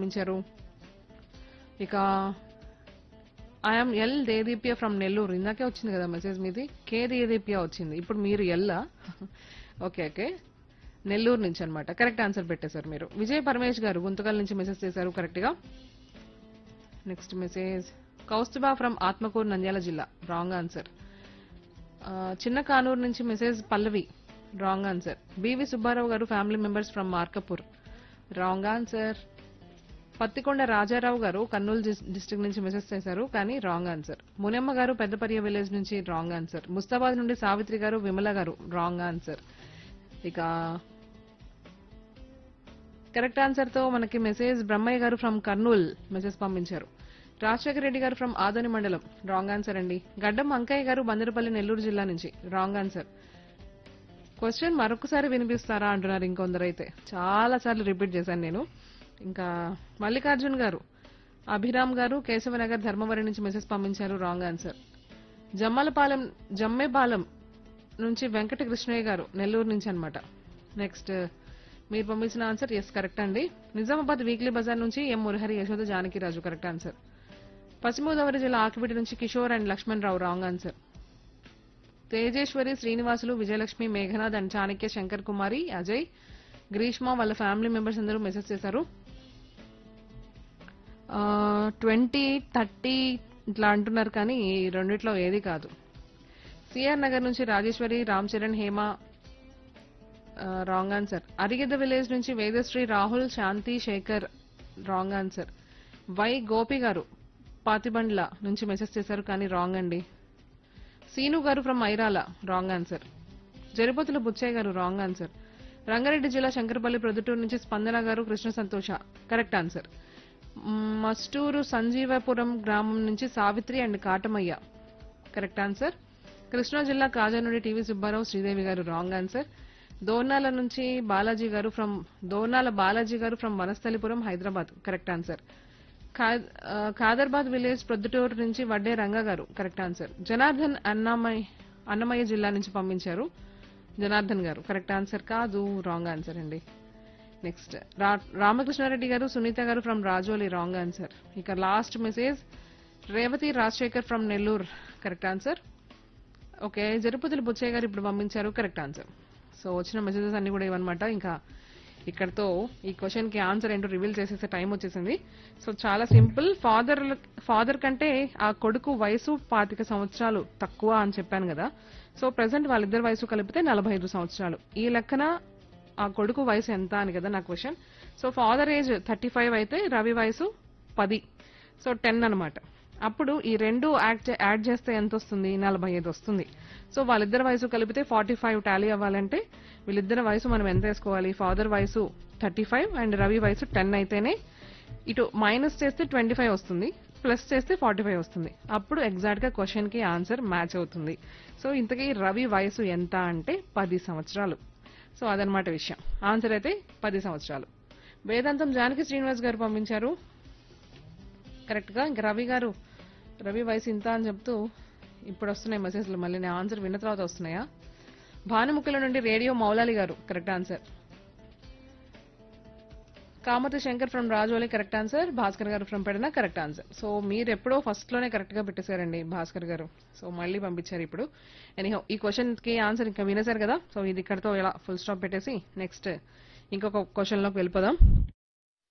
పంపించారు ఇక IM L Deedeepya from Nellore ఇందాకే వచ్చింది కదా మెసేజ్ మీది కే దేదీప్య వచ్చింది ఇప్పుడు మీరు ఎల్లా ఓకే ఓకే నెల్లూరు నుంచి అన్నమాట కరెక్ట్ ఆన్సర్ పెట్టేశారు మీరు విజయ్ పరమేష్ గారు గుంతకల్ నుంచి మెసేజ్ చేశారు కరెక్ట్ గా next message Kaustubha from Atmakur Nandyal జిల్లా రాంగ్ ఆన్సర్ చిన్న కానూరు నుంచి message Pallavi wrong answer BV Subbarao garu family members from Markapur wrong answer Pattikonda Rajarao garu Kurnool district నుంచి మెసేజ్ చేశారు కానీ wrong answer Munemma garu Peddapariya village నుంచి రాంగ్ ఆన్సర్ ముస్తాబాద్ నుండి సావిత్రి గారు విమల గారు రాంగ్ ఆన్సర్ ఇక కరెక్ట్ ఆన్సర్ తో మనకి మెసేజ్ బ్రహ్మయ్య గారు ఫ్రమ్ కర్నూల్ మెసేజ్ పంపించారు రాజశేఖర రెడ్డి గారు ఫ్రమ్ ఆదోని మండలం రాంగ్ ఆన్సర్ అండి గడ్డం అంకయ్య గారు బందరపల్లి నెల్లూరు జిల్లా నుంచి రాంగ్ ఆన్సర్ క్వశ్చన్ మరొకసారి వినిపిస్తారా అంటున్నారు ఇంకొందరైతే చాలా సార్లు రిపీట్ చేశాను నేను ఇంకా మల్లికార్జున్ గారు అభిరామ్ గారు కేశవనగర్ ధర్మవరం నుంచి మెసేజ్ పంపించారు రాంగ్ ఆన్సర్ జమ్మలపాలెం జమ్మేపాలెం నుంచి వెంకట కృష్ణయ్య గారు నెల్లూరు నుంచి అన్నమాట నెక్స్ట్ మీరు పంపించిన ఆన్సర్ ఎస్ కరెక్ట్ అండి నిజామాబాద్ వీక్లీ బజార్ నుంచి M Murahari Yashoda Janakiraju correct answer Paschima Godavari జిల్లా ఆకిబిటి నుంచి Kishore and Lakshman Rao wrong answer Tejeshwari Srinivasulu Vijayalakshmi Meghanath and Chanakya Shankar Kumari Ajay Greeshma వాళ్ళ ఫ్యామిలీ మెంబర్స్ అందరూ మెసేజ్ చేశారు ట్వంటీ థర్టీ ఇట్లా అంటున్నారు కానీ ఈ రెండిట్లో ఏది కాదు సిఆర్ నగర్ నుంచి Rajeshwari Ram Charan Hema wrong answer Arigedda village నుంచి Vedasri Rahul Shanti Sekhar wrong answer Y Gopi garu Patibandla నుంచి మెసేజ్ చేశారు కానీ రాంగ్ అండి Seenu garu from Irala wrong answer Jaripothula Buchaiah garu wrong answer Rangareddy జిల్లా శంకరపల్లి ప్రొద్దుటూరు నుంచి స్పందన గారు కృష్ణ సంతోష కరెక్ట్ ఆన్సర్ మ్, మస్టూరు సంజీవపురం గ్రామం నుంచి Savitri and Katamaiah correct answer Krishna జిల్లా కాజా నుండి టీవీ సుబ్బారావు శ్రీదేవి గారు రాంగ్ ఆన్సర్ దోర్నాల నుంచి Balaji garu from Dornala Balaji garu from Vanasthalipuram Hyderabad correct answer ఖా- ఆ, ఖాదర్బాద్ విలేజ్ ప్రొద్దుటూరు నుంచి వడ్డే రంగ గారు కరెక్ట్ ఆన్సర్ జనార్దన్ అన్నమయ్య అన్నమయ్య జిల్లా నుంచి పంపించారు జనార్దన్ గారు కరెక్ట్ ఆన్సర్ కాదు రాంగ్ ఆన్సర్ అండి నెక్స్ట్ రా- Ramakrishna Reddy garu Sunitha garu from Rajoli wrong answer ఇక last message Revathi Rajasekhar from Nellore correct answer okay Jarupatulu Buchaiah garu ఇప్పుడు పంపించారు కరెక్ట్ ఆన్సర్ సో వచ్చిన మెసేజెస్ అన్ని కూడా ఇవన్నమాట ఇంకా ఇక్కడతో ఈ క్వశ్చన్ కి ఆన్సర్ ఏంటో రివీల్ చేసేసే టైం వచ్చేసింది సో చాలా సింపుల్ ఫాదర్ ఫాదర్ కంటే ఆ కొడుకు వయసు పాతిక సంవత్సరాలు తక్కువ అని చెప్పాను కదా సో ప్రెసెంట్ వాళ్ళిద్దరి వయసు కలిపితే నలభై ఐదు సంవత్సరాలు ఈ లెక్కన ఆ కొడుకు వయసు ఎంత అని కదా నా question so father age thirty five అయితే రవి వయసు పది సో టెన్ అన్నమాట అప్పుడు ఈ రెండు యాడ్ చే- యాడ్ చేస్తే ఎంత వస్తుంది నలభై ఐదు వస్తుంది సో వాళ్ళిద్దరి వయసు కలిపితే ఫార్టీ ఫైవ్ టాలీ అవ్వాలంటే వీళ్ళిద్దరి వయసు మనం ఎంత వేసుకోవాలి ఫాదర్ వయసు థర్టీ ఫైవ్ అండ్ రవి వయసు టెన్ అయితేనే ఇటు మైనస్ చేస్తే ట్వంటీ ఫైవ్ వస్తుంది ప్లస్ చేస్తే ఫార్టీ ఫైవ్ వస్తుంది అప్పుడు ఎగ్జాక్ట్ గా క్వశ్చన్ కి ఆన్సర్ మ్యాచ్ అవుతుంది సో ఇంతకీ రవి వయసు ఎంత అంటే పది సంవత్సరాలు సో అదనమాట విషయం ఆన్సర్ అయితే పది సంవత్సరాలు వేదాంతం జానకి శ్రీనివాస్ గారు పంపించారు కరెక్ట్ గా ఇంకా రవి గారు రవి వయసు ఇంత అని చెప్తూ ఇప్పుడు వస్తున్నాయి మెసేజ్లు మళ్ళీ నేను ఆన్సర్ విన్న తర్వాత వస్తున్నాయా భానుముఖుల నుండి radio Moulali garu correct answer Kamati Shankar from Rajoli correct answer Bhaskar garu from Pedana correct answer so మీరు ఎప్పుడో ఫస్ట్ లోనే కరెక్ట్ గా పెట్టేశారండి భాస్కర్ గారు సో మళ్ళీ పంపించారు ఇప్పుడు ఎనీహో ఈ క్వశ్చన్ కి ఆన్సర్ ఇంకా వినేశారు కదా సో ఇది ఇక్కడతో ఇలా ఫుల్ స్టాప్ పెట్టేసి నెక్స్ట్ ఇంకొక క్వశ్చన్ లోకి వెళ్ళిపోదాం